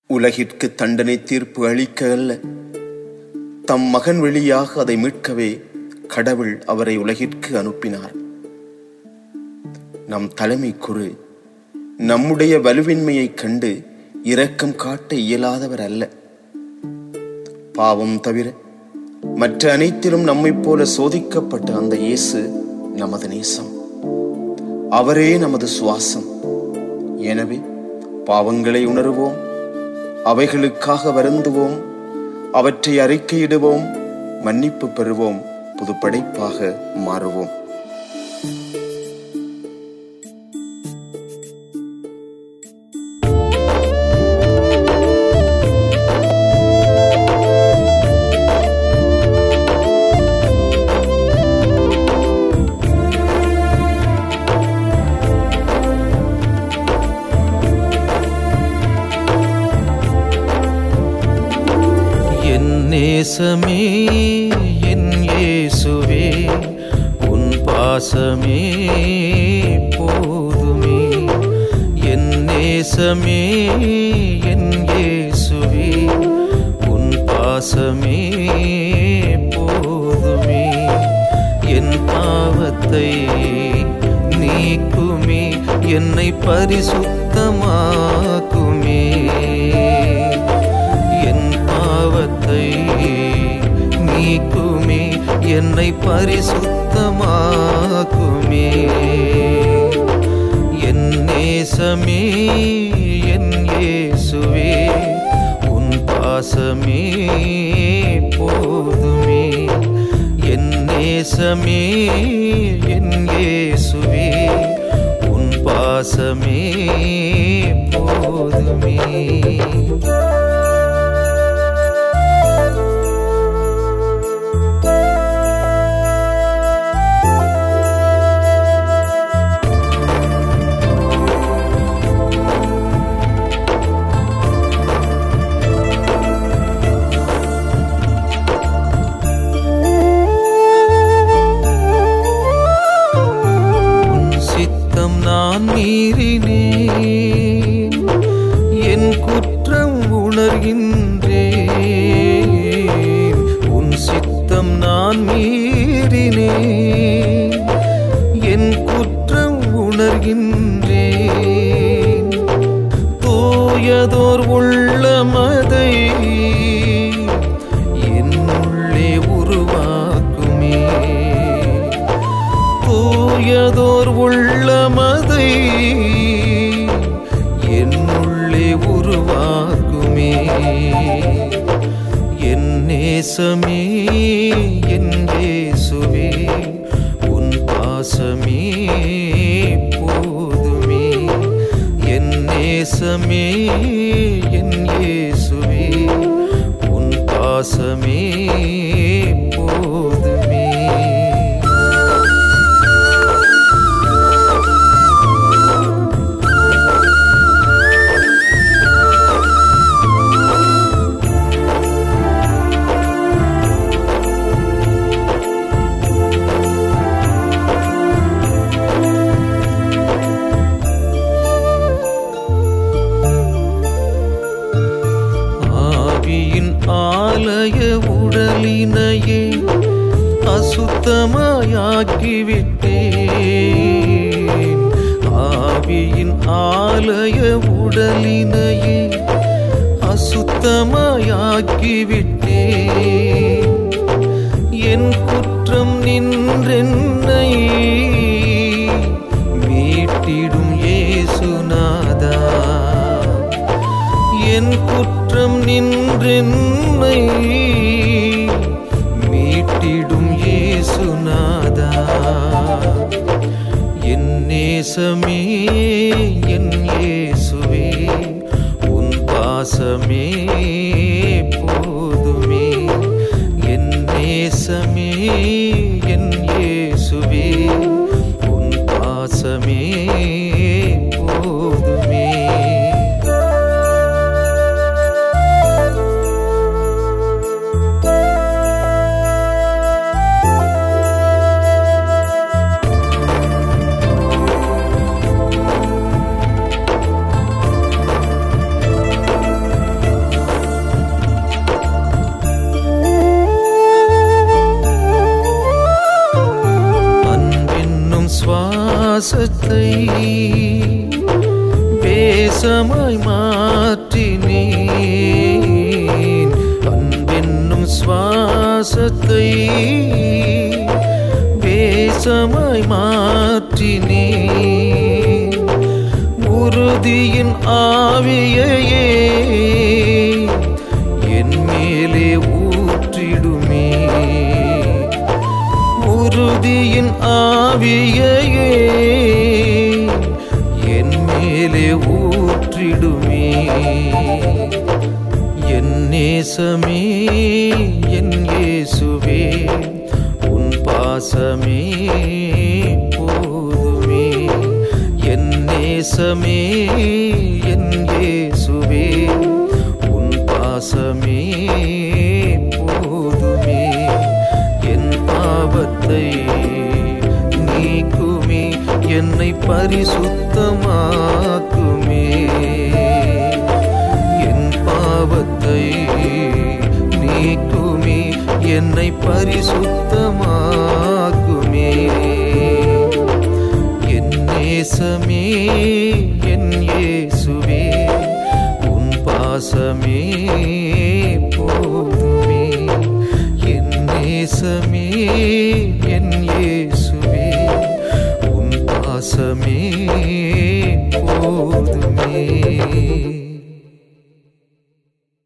உலகிற்கு தண்டனை தீர்ப்பு அளிக்க அல்ல தம் மகன் வழியாக அதை மீட்கவே கடவுள் அவரை உலகிற்கு அனுப்பினார் நம் தலைமை குரு நம்முடைய வலுவின்மையைக் கண்டு இரக்கம் காட்ட இயலாதவர் அல்ல பாவம் தவிர மற்ற அனைத்திலும் நம்மைப் போல சோதிக்கப்பட்ட அந்த இயேசு நமது நேசம் அவரே நமது சுவாசம் எனவே பாவங்களை உணருவோம் அவைகளுக்காக வருந்துவோம் அவற்றை அறிக்கையிடுவோம் மன்னிப்பு பெறுவோம் புது படைப்பாக மாறுவோம் என் நேசமே என் இயேசுவே உன் பாசமே போதுமே என் நேசமே என் இயேசுவே உன் பாசமே போதுமே என் பாவத்தை நீக்குமே என்னை பரிசுத்தமாக்குமே என் பாவத்தை நீக்குமே என்னை பரிசுத்தமாக்குமே என் நேசமே என் இயேசுவே உன் பாசமே போதுமே என் நேசமே என் இயேசுவே உன் பாசமே போதுமே உன் சித்தம் நான் மீறினேன் என் குற்றம் உணர்கின்றேன் உன் சித்தம் நான் மீறினேன் என் குற்றம் உணர்கின்றேன் தூயதோர் உள்ளமதை என்னுள்ளே உருவாக்குமே தூயதோர் உள்ளமதை என்னுள்ளே உருவாக்குமே என் நேசமே என் இயேசுவே உன் பாசமே போதுமே என் நேசமே என் இயேசுவே உன் பாசமே போதுமே ஆவியின் ஆலய உடலினையே அசுத்தமாயாக்கிவிட்டேன் ஆவியின் ஆலய உடலினையே அசுத்தமாயாக்கிவிட்டேன் என் குற்றம் நின்றென்னை மீட்டிடும் ஏசுநாதா என் குற்றம் நின்றென்னை மீட்டிடும் ஏசுநாதா என் நேசமே என் இயேசுவே உன் பாசமே போதுமே என் நேசமே என் இயேசுவே உன் பாசமே போதுமே பாவத்தை பேசமாய் மாற்றினேன் அன்பென்னும் சுவாசத்தை பேசமாய் மாற்றினேன் உறுதியின் ஆவியையே என் மேலே ஊற்றிடுமே உறுதியின் ஆவியையே என் மேலே ஊற்றிடுமே என் நேசமே என் இயேசுவே உன் பாசமே போதுமே என் நேசமே என் இயேசுவே உன் பாசமே போதுமே என் பாவத்தை நீக்குமே என்னை பரிசுத்தமாக்குமே என் பாவத்தை நீக்குமே என்னை பரிசுத்தமாக்குமே என் நேசமே என் இயேசுவே உன் பாசமே போதுமே என் நேசமே என் இயேசுவே உன் பாசமே போதுமே